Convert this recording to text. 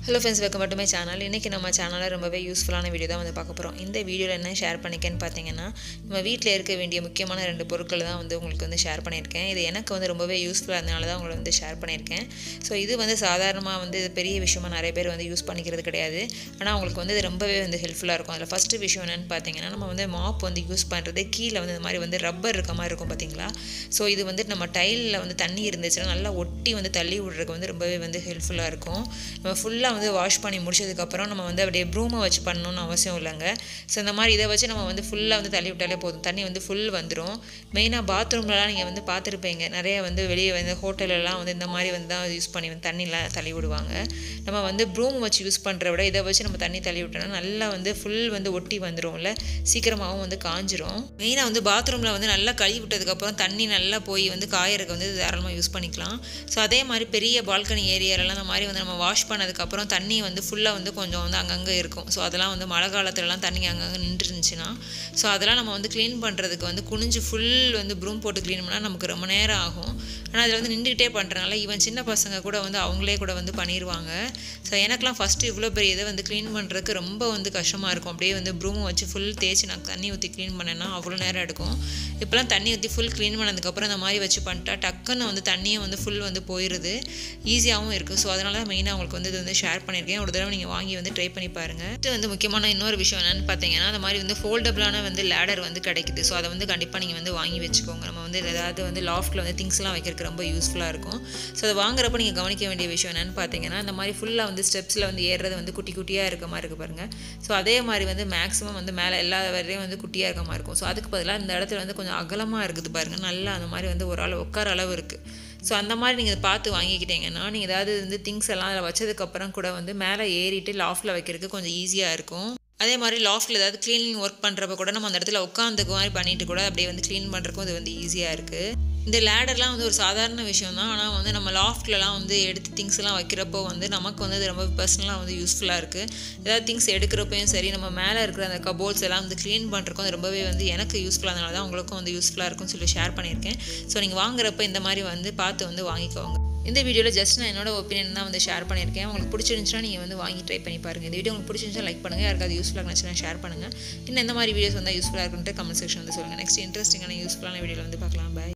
hello friends welcome to my channel இன்றைக்கி நம்ம சேனலில் ரொம்பவே யூஸ்ஃபுல்லான வீடியோ தான் வந்து பார்க்க போகிறோம் இந்த வீடியோவில் என்ன ஷேர் பண்ணிக்கேன்னு பார்த்தீங்கன்னா நம்ம வீட்டில் இருக்க வேண்டிய முக்கியமான ரெண்டு பொருட்கள் தான் வந்து உங்களுக்கு வந்து ஷேர் பண்ணியிருக்கேன் இது எனக்கு வந்து ரொம்பவே யூஸ்ஃபுல்லாக இருந்தனால தான் உங்களை வந்து ஷேர் பண்ணியிருக்கேன் ஸோ இது வந்து சாதாரணமாக வந்து இது பெரிய விஷயமா நிறைய பேர் வந்து யூஸ் பண்ணிக்கிறது கிடையாது ஆனால் உங்களுக்கு வந்து இது ரொம்பவே வந்து ஹெல்ப்ஃபுல்லாக இருக்கும் அதில் ஃபஸ்ட்டு விஷயம் என்னென்னு பார்த்தீங்கன்னா நம்ம வந்து மாப் வந்து யூஸ் பண்ணுறது கீழே வந்து இந்த மாதிரி வந்து ரப்பர் இருக்க மாதிரி இருக்கும் பார்த்தீங்களா ஸோ இது வந்து நம்ம டைலில் வந்து தண்ணி இருந்துச்சுன்னா நல்லா ஒட்டி வந்து தள்ளி விடுறதுக்கு வந்து ரொம்பவே வந்து ஹெல்ப்ஃபுல்லாக இருக்கும் நம்ம ஃபுல்லாக வந்து வாஷ் பண்ணி முடிச்சதுக்கப்புறம் நம்ம வந்து அப்படியே ப்ரூமை வச்சு பண்ணணும்னு அவசியம் இல்லைங்க ஸோ இந்த மாதிரி இதை வச்சு நம்ம வந்து ஃபுல்லாக வந்து தள்ளி விட்டாலே போதும் தண்ணி வந்து ஃபுல் வந்துடும் மெயினாக பாத்ரூம்லலாம் நீங்கள் வந்து பார்த்துருப்பீங்க நிறைய வந்து வெளியே வந்து ஹோட்டலெல்லாம் வந்து இந்த மாதிரி வந்து தான் யூஸ் பண்ணி வந்து தண்ணிலாம் தள்ளி விடுவாங்க நம்ம வந்து ப்ரூம் வச்சு யூஸ் பண்ணுற விட இதை வச்சு நம்ம தண்ணி தள்ளி விட்டோம்னா நல்லா வந்து ஃபுல் வந்து ஒட்டி வந்துடும்ல சீக்கிரமாகவும் வந்து காஞ்சிரும் மெயினாக வந்து பாத்ரூமில் வந்து நல்லா கழுவி விட்டதுக்கப்புறம் தண்ணி நல்லா போய் வந்து காயறதுக்கு வந்து தாராளமாக யூஸ் பண்ணிக்கலாம் ஸோ அதே மாதிரி பெரிய பால்கனி ஏரியாலலாம் அந்த மாதிரி வந்து நம்ம வாஷ் பண்ணதுக்கப்புறம் தண்ணி வந்து ஃபுல்லாக வந்து கொஞ்சம் வந்து அங்கங்கே இருக்கும் ஸோ அதெல்லாம் வந்து மழை காலத்துலலாம் தண்ணி அங்கங்கே நின்று இருந்துச்சுன்னா ஸோ அதெல்லாம் நம்ம வந்து க்ளீன் பண்ணுறதுக்கு வந்து குனிஞ்சு ஃபுல் வந்து ப்ரூம் போட்டு க்ளீன் பண்ணால் நமக்கு ரொம்ப நேரம் ஆகும் ஆனால் அதில் வந்து நின்றுக்கிட்டே பண்ணுறனால ஈவன் சின்ன பசங்க கூட வந்து அவங்களே கூட வந்து பண்ணிடுவாங்க ஸோ எனக்குலாம் ஃபஸ்ட்டு இவ்வளோ பெரிய இதை வந்து க்ளீன் பண்ணுறதுக்கு ரொம்ப வந்து கஷ்டமாக இருக்கும் அப்படியே வந்து ப்ரூமை வச்சு ஃபுல் தேய்ச்சி நான் தண்ணி ஊற்றி க்ளீன் பண்ணேன்னா அவ்வளோ நேரம் எடுக்கும் இப்போலாம் தண்ணி ஊற்றி ஃபுல் க்ளீன் பண்ணதுக்கப்புறம் இந்த மாதிரி வச்சு பண்ணிட்டா டக்குன்னு வந்து தண்ணியும் வந்து ஃபுல் வந்து போயிடுது ஈஸியாகவும் இருக்குது ஸோ அதனால தான் மெயினாக உங்களுக்கு வந்து இது வந்து ஷேர் பண்ணியிருக்கேன் ஒரு தடவை நீங்கள் வாங்கி வந்து ட்ரை பண்ணி பாருங்கள் இது வந்து முக்கியமான இன்னொரு விஷயம் என்னென்னு பார்த்தீங்கன்னா அந்த மாதிரி வந்து ஃபோல்டபுளான வந்து லேடர் வந்து கிடைக்குது ஸோ அதை வந்து கண்டிப்பாக நீங்கள் வந்து வாங்கி வச்சுக்கோங்க நம்ம வந்து ஏதாவது வந்து லாஃப்ட்டில் வந்து திங்ஸ்லாம் வைக்கிறதுக்கு ரொம்ப யூஸ்ஃபுல்லாக இருக்கும் ஸோ அதை வாங்குறப்ப நீங்கள் கவனிக்க வேண்டிய விஷயம் என்னென்னு பார்த்தீங்கன்னா இந்த மாதிரி ஃபுல்லாக வந்து ஸ்டெப்ஸில் வந்து ஏறுறது வந்து குட்டி குட்டியாக இருக்க மாதிரி இருக்குது பாருங்கள் ஸோ அதே மாதிரி வந்து மேக்ஸிமம் வந்து மேலே எல்லா வரையும் வந்து குட்டியாக இருக்க மாதிரி இருக்கும் ஸோ அதுக்கு பதிலாக இந்த இடத்துல வந்து கொஞ்சம் அகலமாக இருக்குது பாருங்கள் நல்லா அந்த மாதிரி வந்து ஒரு அளவு உட்கார அளவு இருக்குது ஸோ அந்த மாதிரி நீங்கள் பார்த்து வாங்கிக்கிட்டீங்கன்னா நீங்கள் ஏதாவது வந்து திங்ஸ் எல்லாம் அதில் வச்சதுக்கப்புறம் கூட வந்து மேலே ஏறிட்டு லாஃப்ட்டில் வைக்கிறதுக்கு கொஞ்சம் ஈஸியாக இருக்கும் அதே மாதிரி லாஃப்ட்டில் ஏதாவது க்ளீனிங் ஒர்க் பண்ணுறப்ப கூட நம்ம அந்த இடத்துல உட்காந்துக்கு மாதிரி பண்ணிட்டு கூட அப்படியே வந்து க்ளீன் பண்ணுறக்கும் இது வந்து ஈஸியாக இருக்குது இந்த லேடர்லாம் வந்து ஒரு சாதாரண விஷயம் தான் ஆனால் வந்து நம்ம லாஃப்ட்லலாம் வந்து எடுத்து திங்ஸ் எல்லாம் வைக்கிறப்போ வந்து நமக்கு வந்து அது ரொம்ப பர்சனலாக வந்து யூஸ்ஃபுல்லாக இருக்குது ஏதாவது திங்ஸ் எடுக்கிறப்பையும் சரி நம்ம மேலே இருக்கிற அந்த கபோர்ட்ஸ் எல்லாம் வந்து க்ளீன் பண்ணுறக்கும் அது ரொம்பவே வந்து எனக்கு யூஸ்ஃபுல்லாக அதனால தான் உங்களுக்கும் வந்து யூஸ்ஃபுல்லாக இருக்கும்னு சொல்லி ஷேர் பண்ணியிருக்கேன் ஸோ நீங்கள் வாங்குறப்ப இந்த மாதிரி வந்து பார்த்து வந்து வாங்கிக்கோங்க இந்த வீடியோவில் ஜஸ்ட் நான் என்னோட ஒப்பீனியன் தான் வந்து ஷேர் பண்ணியிருக்கேன் உங்களுக்கு பிடிச்சிருந்துச்சுன்னா நீங்கள் வந்து வாங்கி ட்ரை பண்ணி பாருங்கள் இந்த வீடியோ உங்களுக்கு பிடிச்சிருந்துச்சா லைக் பண்ணுங்கள் யாருக்காவது யூஸ்ஃபுல்லாக இருந்துச்சுன்னா ஷேர் பண்ணுங்கள் இன்னும் எந்த மாதிரி வீடியோஸ் வந்து யூஸ்ஃபுல்லாக இருக்குன்ட்டு கமெண்ட் செக்ஷன் வந்து சொல்லுங்கள் நெக்ஸ்ட் இன்ட்ரெஸ்டிங்கான யூஸ்ஃபுல்லான வீடியோவில் வந்து பார்க்கலாம் பாய்